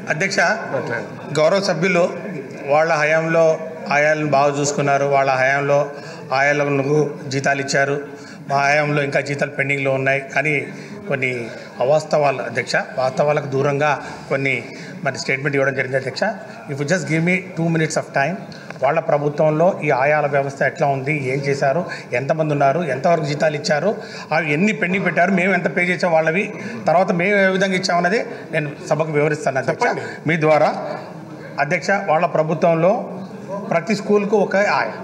అధ్యక్ష గౌరవ సభ్యులు వాళ్ళ హయాంలో ఆయాలను బాగా చూసుకున్నారు వాళ్ళ హయాంలో ఆయాలకు జీతాలు ఇచ్చారు మా హయాంలో ఇంకా జీతాలు పెండింగ్లో ఉన్నాయి కానీ కొన్ని అవాస్తవాలు అధ్యక్ష వాస్తవాలకు దూరంగా కొన్ని మరి స్టేట్మెంట్ ఇవ్వడం జరిగింది అధ్యక్ష if just give me two minutes of time వాళ్ళ ప్రభుత్వంలో ఈ ఆయాల వ్యవస్థ ఎట్లా ఉంది ఏం చేశారు ఎంతమంది ఉన్నారు ఎంతవరకు జీతాలు ఇచ్చారు అవి ఎన్ని పెండింగ్ పెట్టారు మేము ఎంత పే చేసాం వాళ్ళవి తర్వాత మేము ఏ విధంగా ఇచ్చామన్నది నేను సభకు వివరిస్తాను అధ్యక్ష మీ ద్వారా అధ్యక్ష వాళ్ళ ప్రభుత్వంలో ప్రతి స్కూల్కు ఒక ఆయా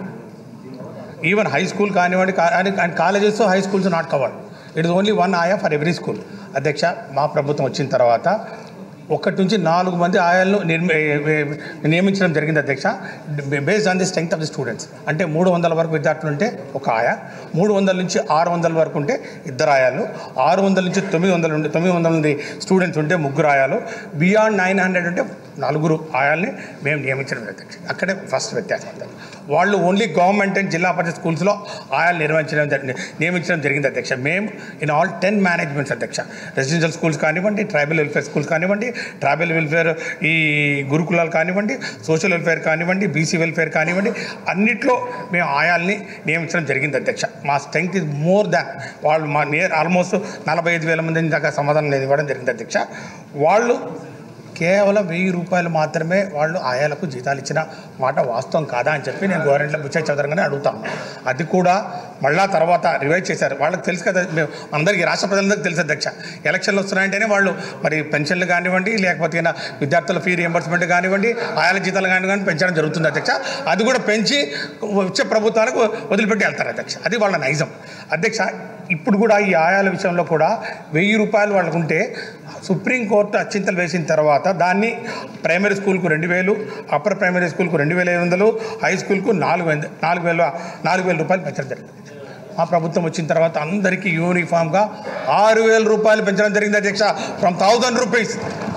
ఈవెన్ హై స్కూల్ కానివ్వండి కా- and and colleges high schools not covered it is only one ఆయా ఫర్ ఎవ్రీ స్కూల్ అధ్యక్ష మా ప్రభుత్వం వచ్చిన తర్వాత ఒకటి నుంచి నాలుగు మంది ఆయాలను నిర్మి నియమించడం జరిగింది అధ్యక్ష based on the strength of the students అంటే మూడు వందల వరకు విద్యార్థులు ఉంటే ఒక ఆయా మూడు వందల నుంచి ఆరు వందల వరకు ఉంటే ఇద్దరు ఆయాలు ఆరు వందల నుంచి తొమ్మిది వందలు ఉంటే తొమ్మిది వందల మంది స్టూడెంట్స్ ఉంటే ముగ్గురు ఆయాలు బియాండ్ నైన్ హండ్రెడ్ ఉంటే నలుగురు ఆయాల్ని మేము నియమించడం లేదు అధ్యక్ష అక్కడే ఫస్ట్ వ్యత్యాసం అంతే వాళ్ళు ఓన్లీ గవర్నమెంట్ అండ్ జిల్లా పరిషత్ స్కూల్స్లో ఆయాలు నిర్వహించడం జరి- నియమించడం జరిగింది అధ్యక్ష మేము ఇన్ ఆల్ టెన్ మేనేజ్మెంట్స్ అధ్యక్ష రెసిడెన్షియల్ స్కూల్స్ కానివ్వండి ట్రైబల్ వెల్ఫేర్ స్కూల్స్ కానివ్వండి ట్రైబల్ వెల్ఫేర్ ఈ గురుకులాలు కానివ్వండి సోషల్ వెల్ఫేర్ కానివ్వండి బీసీ వెల్ఫేర్ కానివ్వండి అన్నిట్లో మేము ఆయాల్ని నియమించడం జరిగింది అధ్యక్ష మా స్ట్రెంగ్త్ ఇస్ మోర్ దాన్ వాళ్ళు మా నియర్ ఆల్మోస్ట్ నలభై ఐదు వేల మంది దాకా సమాధానం లేదు ఇవ్వడం జరిగింది అధ్యక్ష వాళ్ళు కేవలం వెయ్యి రూపాయలు మాత్రమే వాళ్ళు ఆయాలకు జీతాలు ఇచ్చిన మాట వాస్తవం కాదా అని చెప్పి నేను గవర్నమెంట్లో బుచ్చయ్య చౌదరిగానే అడుగుతాను అది కూడా మళ్ళా తర్వాత రివైజ్ చేశారు వాళ్ళకి తెలుసు కదా మేము అందరికీ రాష్ట్ర ప్రజలందరికీ తెలుసు అధ్యక్ష ఎలక్షన్లు వస్తున్నాయంటేనే వాళ్ళు మరి పెన్షన్లు కానివ్వండి లేకపోతే ఏదైనా విద్యార్థుల ఫీ రియంబర్స్మెంట్ కానివ్వండి ఆయాల జీతాలు కానివ్వండి పెంచడం జరుగుతుంది అధ్యక్ష అది కూడా పెంచి వచ్చే ప్రభుత్వాలకు వదిలిపెట్టి వెళ్తారు అధ్యక్ష అది వాళ్ళ నైజం అధ్యక్ష ఇప్పుడు కూడా ఈ ఆయాల విషయంలో కూడా వెయ్యి రూపాయలు వాళ్ళకు ఉంటే సుప్రీంకోర్టు అచ్చింతలు వేసిన తర్వాత దాన్ని ప్రైమరీ స్కూల్కు రెండు వేలు అప్పర్ ప్రైమరీ స్కూల్కు రెండు వేల ఐదు వందలు హై స్కూల్కు నాలుగు వేల నాలుగు వేల నాలుగు వేల రూపాయలు పెంచడం జరిగింది మా ప్రభుత్వం వచ్చిన తర్వాత అందరికీ యూనిఫామ్గా ఆరు వేల రూపాయలు పెంచడం జరిగింది అధ్యక్ష ఫ్రమ్ థౌజండ్ రూపీస్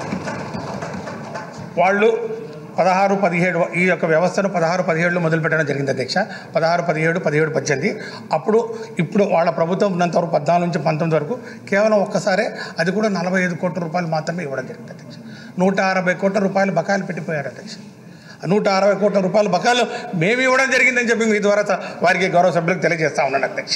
వాళ్ళు పదహారు పదిహేడు ఈ యొక్క వ్యవస్థను పదహారు పదిహేడులో మొదలుపెట్టడం జరిగింది అధ్యక్ష పదహారు పదిహేడు పదిహేడు పద్దెనిమిది అప్పుడు ఇప్పుడు వాళ్ళ ప్రభుత్వం ఉన్నంత వరకు పద్నాలుగు నుంచి పంతొమ్మిది వరకు కేవలం ఒక్కసారే అది కూడా నలభై ఐదు కోట్ల రూపాయలు మాత్రమే ఇవ్వడం జరిగింది అధ్యక్ష నూట అరవై కోట్ల రూపాయలు బకాయిలు పెట్టిపోయారు అధ్యక్ష నూట అరవై కోట్ల రూపాయల బకాయిలు మేము ఇవ్వడం జరిగిందని చెప్పి మీ ద్వారా స- వారికి గౌరవ సభ్యులకు తెలియజేస్తా ఉన్నాను అధ్యక్ష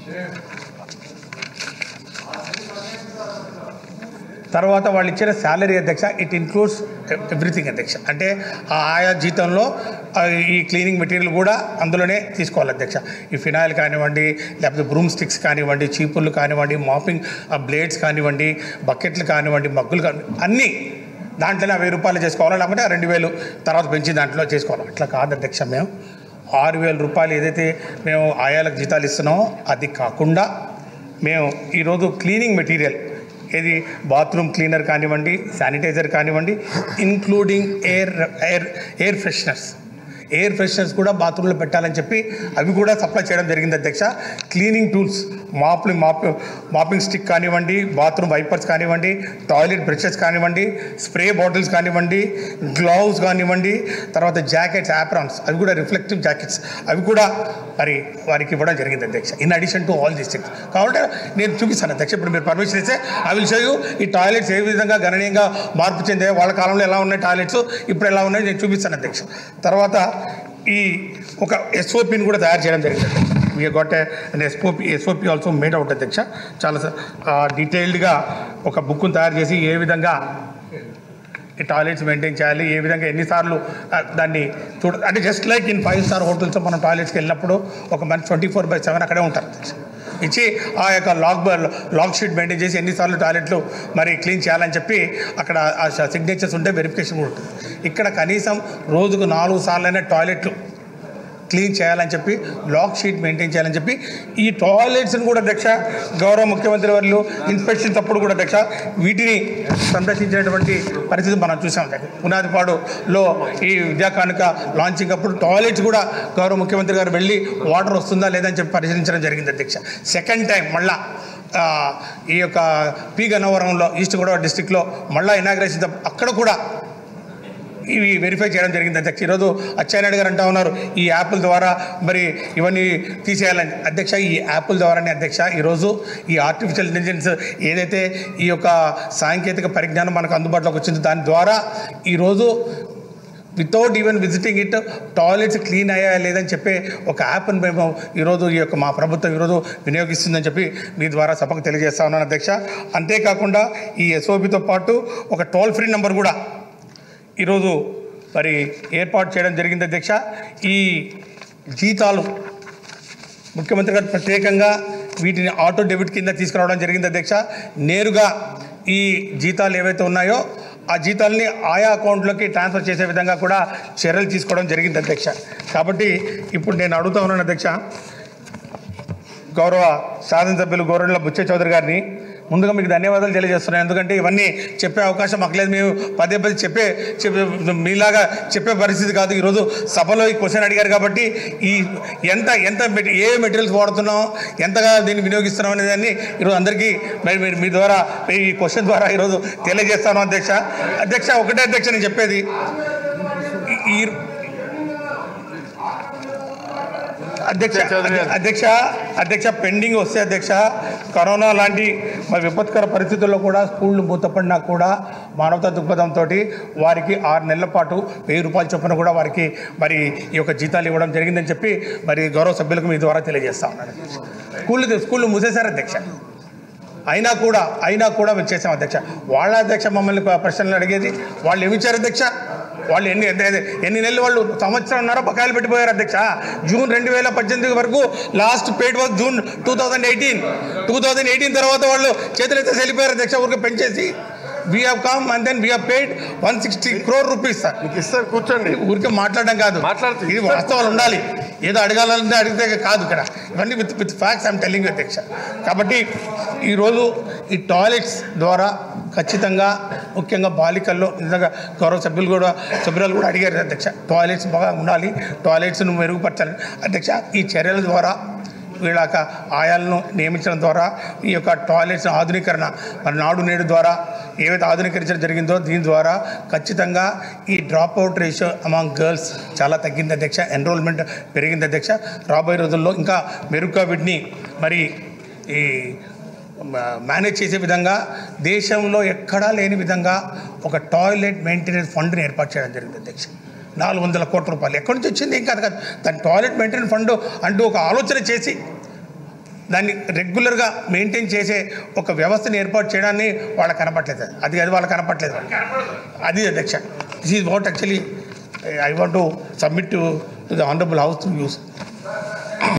తర్వాత వాళ్ళు ఇచ్చిన శాలరీ అధ్యక్ష ఇట్ ఇన్క్లూడ్స్ ఎవ్రీథింగ్ అధ్యక్ష అంటే ఆ ఆయా జీతంలో ఆ, ఈ క్లీనింగ్ మెటీరియల్ కూడా అందులోనే తీసుకోవాలి అధ్యక్ష ఈ ఫినాయిల్ కానివ్వండి లేకపోతే బ్రూమ్ స్టిక్స్ కానివ్వండి చీపుర్లు కానివ్వండి మాపింగ్ బ్లేడ్స్ కానివ్వండి బకెట్లు కానివ్వండి మగ్గులు కానివ్వండి అన్నీ దాంట్లోనే ఆ వెయ్యి రూపాయలు చేసుకోవాలి లేకపోతే ఆ రెండు వేలు తర్వాత పెంచి దాంట్లో చేసుకోవాలి అట్లా కాదు అధ్యక్ష మేము ఆరు వేల రూపాయలు ఏదైతే మేము ఆయాలకు జీతాలు ఇస్తున్నామో అది కాకుండా మేము ఈరోజు క్లీనింగ్ మెటీరియల్ ఏది బాత్రూమ్ క్లీనర్ కానివ్వండి శానిటైజర్ కానివ్వండి including air air air fresheners air fresheners కూడా బాత్రూంలో పెట్టాలని చెప్పి అవి కూడా సప్లై చేయడం జరిగింది అధ్యక్ష cleaning tools mopping mop mopping stick కానివ్వండి బాత్రూమ్ వైపర్స్ కానివ్వండి టాయిలెట్ బ్రషెస్ కానివ్వండి స్ప్రే బాటిల్స్ కానివ్వండి గ్లౌస్ కానివ్వండి తర్వాత జాకెట్స్ యాప్రాన్స్ అవి కూడా రిఫ్లెక్టివ్ జాకెట్స్ అవి కూడా మరి వారికి ఇవ్వడం జరిగింది అధ్యక్ష in addition to all these things కాబట్టి నేను చూపిస్తాను అధ్యక్ష ఇప్పుడు మీరు పర్మిషన్ ఇస్తే ఐ విల్ షో యూ ఈ టాయిలెట్స్ ఏ విధంగా గణనీయంగా మార్పు చెందే వాళ్ళ కాలంలో ఎలా ఉన్నాయి టాయిలెట్స్ ఇప్పుడు ఎలా ఉన్నాయి నేను చూపిస్తాను అధ్యక్ష తర్వాత ఈ ఒక ఎస్ఓపిని కూడా తయారు చేయడం జరిగింది we got and SOP SOP also made out అధ్యక్ష చాలా డీటెయిల్డ్గా ఒక బుక్ను తయారు చేసి ఏ విధంగా ఈ టాయిలెట్స్ మెయింటైన్ చేయాలి ఏ విధంగా ఎన్నిసార్లు ఆ, దాన్ని చూడ అంటే just like in five star hotels మనం టాయిలెట్స్కి వెళ్ళినప్పుడు ఒక మనిషి ట్వంటీ ఫోర్ బై సెవెన్ అక్కడే ఉంటారు ఇచ్చి ఆ యొక్క లాక్ లాక్ షీట్ మెయింటైన్ చేసి ఎన్నిసార్లు టాయిలెట్లు మరి క్లీన్ చేయాలని చెప్పి అక్కడ ఆ సిగ్నేచర్స్ ఉంటే వెరిఫికేషన్ కూడా ఉంటుంది ఇక్కడ కనీసం రోజుకు నాలుగు సార్లైనా టాయిలెట్లు క్లీన్ చేయాలని చెప్పి లాక్ షీట్ మెయింటైన్ చేయాలని చెప్పి ఈ టాయిలెట్స్ని కూడా దక్ష గౌరవ ముఖ్యమంత్రి వారు ఇన్స్పెక్షన్ తప్పుడు కూడా దక్ష వీటిని సంరక్షించినటువంటి పరిస్థితి మనం చూసాం దగ్గర పునాదిపాడులో ఈ విద్యా కానుక లాంచింగ్ అప్పుడు టాయిలెట్స్ కూడా గౌరవ ముఖ్యమంత్రి గారు వెళ్ళి వాటర్ వస్తుందా లేదని చెప్పి పరిశీలించడం జరిగింది అధ్యక్ష సెకండ్ టైం మళ్ళా ఆ, ఈ యొక్క పి గన్నవరంలో ఈస్ట్ గోదావరి డిస్టిక్లో మళ్ళా ఇనాగ్రేషన్ అక్కడ కూడా ఇవి వెరిఫై చేయడం జరిగింది అధ్యక్ష ఈరోజు అచ్చెన్నాయుడు గారు అంటా ఉన్నారు ఈ యాప్ల ద్వారా మరి ఇవన్నీ తీసేయాలని అధ్యక్ష ఈ యాప్ల ద్వారానే అధ్యక్ష ఈరోజు ఈ ఆర్టిఫిషియల్ ఇంటెలిజెన్స్ ఏదైతే ఈ యొక్క సాంకేతిక పరిజ్ఞానం మనకు అందుబాటులోకి వచ్చిందో దాని ద్వారా ఈరోజు without even visiting it toilets clean అయ్యాయా లేదని చెప్పే ఒక యాప్ని మేము ఈరోజు ఈ యొక్క మా ప్రభుత్వం ఈరోజు వినియోగిస్తుందని చెప్పి మీ ద్వారా సభకు తెలియజేస్తా ఉన్నాను అధ్యక్ష అంతేకాకుండా ఈ ఎస్ఓబితో పాటు ఒక టోల్ ఫ్రీ నెంబర్ కూడా ఈరోజు మరి ఏర్పాటు చేయడం జరిగింది అధ్యక్ష ఈ జీతాలు ముఖ్యమంత్రి గారు ప్రత్యేకంగా వీటిని ఆటో డెబిట్ కింద తీసుకురావడం జరిగింది అధ్యక్ష నేరుగా ఈ జీతాలు ఏవైతే ఉన్నాయో ఆ జీతాలని ఆయా అకౌంట్లోకి ట్రాన్స్ఫర్ చేసే విధంగా కూడా చర్యలు తీసుకోవడం జరిగింది అధ్యక్ష కాబట్టి ఇప్పుడు నేను అడుగుతా ఉన్నాను అధ్యక్ష గౌరవ శాసనసభ్యులు గౌరవ బుచ్చే చౌదరి గారిని ముందుగా మీకు ధన్యవాదాలు తెలియజేస్తున్నాను ఎందుకంటే ఇవన్నీ చెప్పే అవకాశం మాకు లేదు మేము పదే పదే చెప్పే చెప్పే మీలాగా చెప్పే పరిస్థితి కాదు ఈరోజు సభలో ఈ క్వశ్చన్ అడిగారు కాబట్టి ఈ ఎంత ఎంత మెటీ- ఏ మెటీరియల్స్ వాడుతున్నాం ఎంతగా దీన్ని వినియోగిస్తున్నాం అనే దాన్ని ఈరోజు అందరికీ మరి మీరు మీ ద్వారా ఈ క్వశ్చన్ ద్వారా ఈరోజు తెలియజేస్తాను అధ్యక్ష అధ్యక్ష ఒకటే అధ్యక్ష నేను చెప్పేది ఈ- ఈ అధ్యక్ష చౌదరి గారు. అధ్యక్ష అధ్యక్ష పెండింగ్ వస్తే అధ్యక్ష కరోనా లాంటి మరి విపత్కర పరిస్థితుల్లో కూడా స్కూళ్ళు మూతపడినా కూడా మానవతా దృక్పథంతో వారికి ఆరు నెలల పాటు వెయ్యి రూపాయల చొప్పున కూడా వారికి మరి ఈ యొక్క జీతాలు ఇవ్వడం జరిగిందని చెప్పి మరి గౌరవ సభ్యులకు మీ ద్వారా తెలియజేస్తా ఉన్నాను అధ్యక్ష స్కూళ్ళు స్కూళ్ళు మూసేశారు అధ్యక్ష అయినా కూడా అయినా కూడా మేము చేసాం అధ్యక్ష వాళ్ళ అధ్యక్ష మమ్మల్ని ప- ప్రశ్నలు అడిగేది వాళ్ళు ఏమి ఇచ్చారు అధ్యక్ష వాళ్ళు ఎన్ని ఎన్ని- ఎన్ని నెలలు వాళ్ళు సంవత్సరంన్నర బకాయిలు పెట్టిపోయారు అధ్యక్ష జూన్ రెండు వేల పద్దెనిమిది వరకు last paid was June two thousand eighteen two thousand eighteen తర్వాత వాళ్ళు చేతులైతే వెళ్ళిపోయారు అధ్యక్ష ఊరికి పెంచేసి we have come and then we have paid one sixty crore rupees sir మీకు ఇస్తారు కూర్చోండి ఊరికే మాట్లాడడం కాదు మాట్లాడుతూ ఇది వాస్తవాలు ఉండాలి ఏదో అడగాలంటే అడిగితే కాదు ఇక్కడ ఇవన్నీ with with facts I'm telling అధ్యక్ష కాబట్టి ఈరోజు ఈ టాయిలెట్స్ ద్వారా ఖచ్చితంగా ముఖ్యంగా బాలికల్లో నిజంగా గౌరవ సభ్యులు కూడా సభ్యులు కూడా అడిగారు అధ్యక్ష టాయిలెట్స్ బాగా ఉండాలి టాయిలెట్స్ను మెరుగుపరచాలి అధ్యక్ష ఈ చర్యల ద్వారా వీళ్ళ యొక్క ఆయాలను నియమించడం ద్వారా ఈ యొక్క టాయిలెట్స్ ఆధునీకరణ మరి నాడు నేడు ద్వారా ఏవైతే ఆధునీకరించడం జరిగిందో దీని ద్వారా ఖచ్చితంగా ఈ drop out ratio among girls చాలా తగ్గింది అధ్యక్ష ఎన్రోల్మెంట్ పెరిగింది అధ్యక్ష రాబోయే రోజుల్లో ఇంకా మెరుగ్గా వీటిని మరి ఈ మేనేజ్ చేసే విధంగా దేశంలో ఎక్కడా లేని విధంగా ఒక టాయిలెట్ మెయింటెనెన్స్ ఫండ్ని ఏర్పాటు చేయడం జరిగింది అధ్యక్ష నాలుగు వందల కోట్ల రూపాయలు ఎక్కడి నుంచి వచ్చింది ఇంకా కాదు దాని టాయిలెట్ మెయింటెనెన్స్ ఫండ్ అంటూ ఒక ఆలోచన చేసి దాన్ని రెగ్యులర్గా మెయింటైన్ చేసే ఒక వ్యవస్థను ఏర్పాటు చేయడాన్ని వాళ్ళకి కనపట్లేదు అది అది వాళ్ళకి కనపట్లేదు అది అధ్యక్ష this is what actually I want to submit to the honourable house to use